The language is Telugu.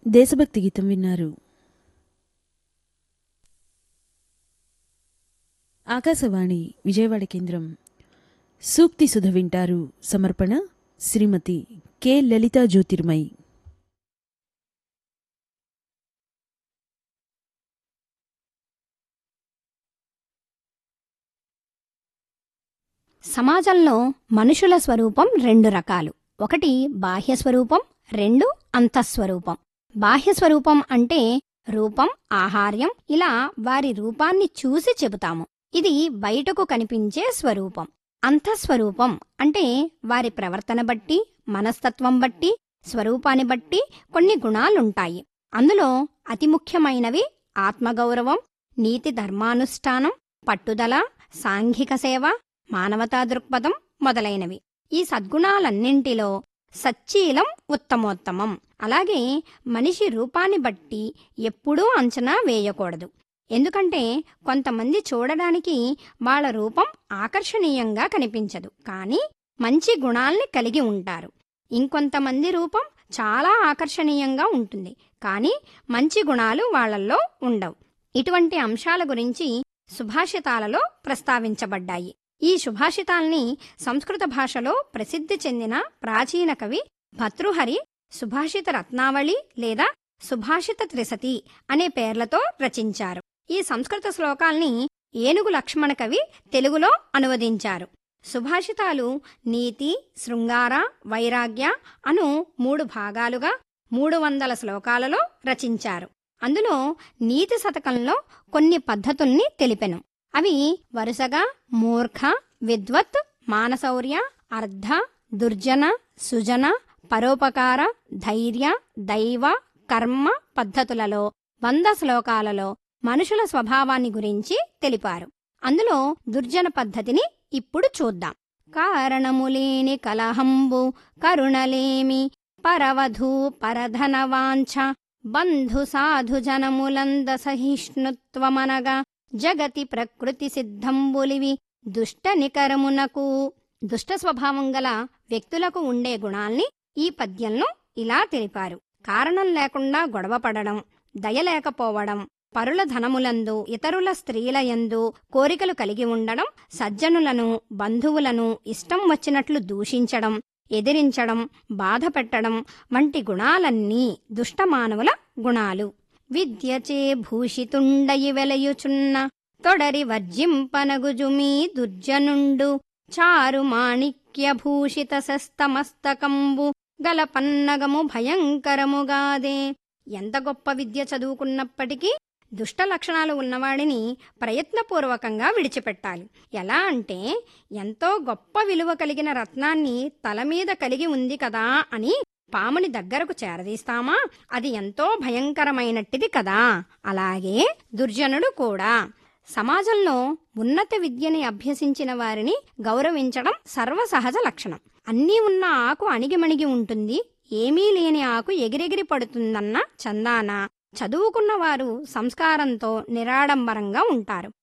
దేశభక్తి గీతం విన్నారు ఆకాశవాణి విజయవాడ కేంద్రం సూక్తి సుధ వింటారు సమర్పణ శ్రీమతి కె లలితా జ్యోతిర్మయి సమాజంలో మనుషుల స్వరూపం రెండు రకాలు ఒకటి బాహ్య స్వరూపం రెండు అంతఃస్వరూపం బాహ్య స్వరూపం అంటే రూపం ఆహార్యం ఇలా వారి రూపాన్ని చూసి చెబుతాము ఇది బయటకు కనిపించే స్వరూపం అంతఃస్వరూపం అంటే వారి ప్రవర్తన బట్టి మనస్తత్వం బట్టి స్వరూపాన్ని బట్టి కొన్ని గుణాలుంటాయి అందులో అతి ముఖ్యమైనవి ఆత్మగౌరవం నీతి ధర్మానుష్ఠానం పట్టుదల సాంఘిక సేవ మానవతా దృక్పథం మొదలైనవి ఈ సద్గుణాలన్నింటిలో సచ్చీలం ఉత్తమోత్తమం అలాగే మనిషి రూపాన్ని బట్టి ఎప్పుడూ అంచనా వేయకూడదు ఎందుకంటే కొంతమంది చూడడానికి వాళ్ళ రూపం ఆకర్షణీయంగా కనిపించదు కానీ మంచి గుణాల్ని కలిగి ఉంటారు ఇంకొంతమంది రూపం చాలా ఆకర్షణీయంగా ఉంటుంది కానీ మంచి గుణాలు వాళ్ళల్లో ఉండవు ఇటువంటి అంశాల గురించి సుభాషితాలలో ప్రస్తావించబడ్డాయి ఈ సుభాషితాల్ని సంస్కృత భాషలో ప్రసిద్ధి చెందిన ప్రాచీన కవి భర్తృహరి సుభాషిత రత్నావళి లేదా సుభాషిత త్రిశతి అనే పేర్లతో రచించారు ఈ సంస్కృత శ్లోకాల్ని ఏనుగు లక్ష్మణ కవి తెలుగులో అనువదించారు సుభాషితాలు నీతి శృంగార వైరాగ్య అను మూడు భాగాలుగా మూడు వందల శ్లోకాలలో రచించారు అందులో నీతి శతకంలో కొన్ని పద్ధతుల్ని తెలిపెను అవి వరుసగా మూర్ఖ విద్వత్ మానసౌర్య అర్ధ దుర్జన సుజన పరోపకార ధైర్య దైవ కర్మ పద్ధతులలో వంద శ్లోకాలలో మనుషుల స్వభావాన్ని గురించి తెలిపారు అందులో దుర్జన పద్ధతిని ఇప్పుడు చూద్దాం కారణములేని కలహంబు కరుణలేమి పరవధూ పరధనవాంఛ బంధు సాధు జనములంద సహిష్ణుత్వమనగా జగతి ప్రకృతి సిద్ధంబులివి దుష్ట నికరమునకు దుష్ట స్వభావం గల వ్యక్తులకు ఉండే గుణాల్ని ఈ పద్యంలో ఇలా తెలిపారు కారణం లేకుండా గొడవ పడడం దయ లేకపోవడం పరుల ధనములందు ఇతరుల స్త్రీలయందు కోరికలు కలిగి ఉండడం సజ్జనులను బంధువులను ఇష్టం వచ్చినట్లు దూషించడం ఎదిరించడం బాధ పెట్టడం వంటి గుణాలన్నీ దుష్టమానవుల గుణాలు విద్యచే భూషితుండయి వెలయుచున్న తొడరి వర్జింపనగుజుమీ దుర్జనుండు చారు మాణిక్య భూషిత శస్తమస్తకంబు గల పన్నగము భయంకరముగాదే ఎంత గొప్ప విద్య చదువుకున్నప్పటికీ దుష్ట లక్షణాలు ఉన్నవాడిని ప్రయత్నపూర్వకంగా విడిచిపెట్టాలి ఎలా అంటే ఎంతో గొప్ప విలువ కలిగిన రత్నాన్ని తల మీద కలిగి ఉంది కదా అని పాముని దగ్గరకు చేరదీస్తామా అది ఎంతో భయంకరమైనట్టిది కదా అలాగే దుర్జనుడు కూడా సమాజంలో ఉన్నత విద్యని అభ్యసించిన వారిని గౌరవించడం సర్వసహజ లక్షణం అన్నీ ఉన్న ఆకు అణిగిమణిగి ఉంటుంది ఏమీ లేని ఆకు ఎగిరెగిరి పడుతుందన్న చందాన చదువుకున్న వారు సంస్కారంతో నిరాడంబరంగా ఉంటారు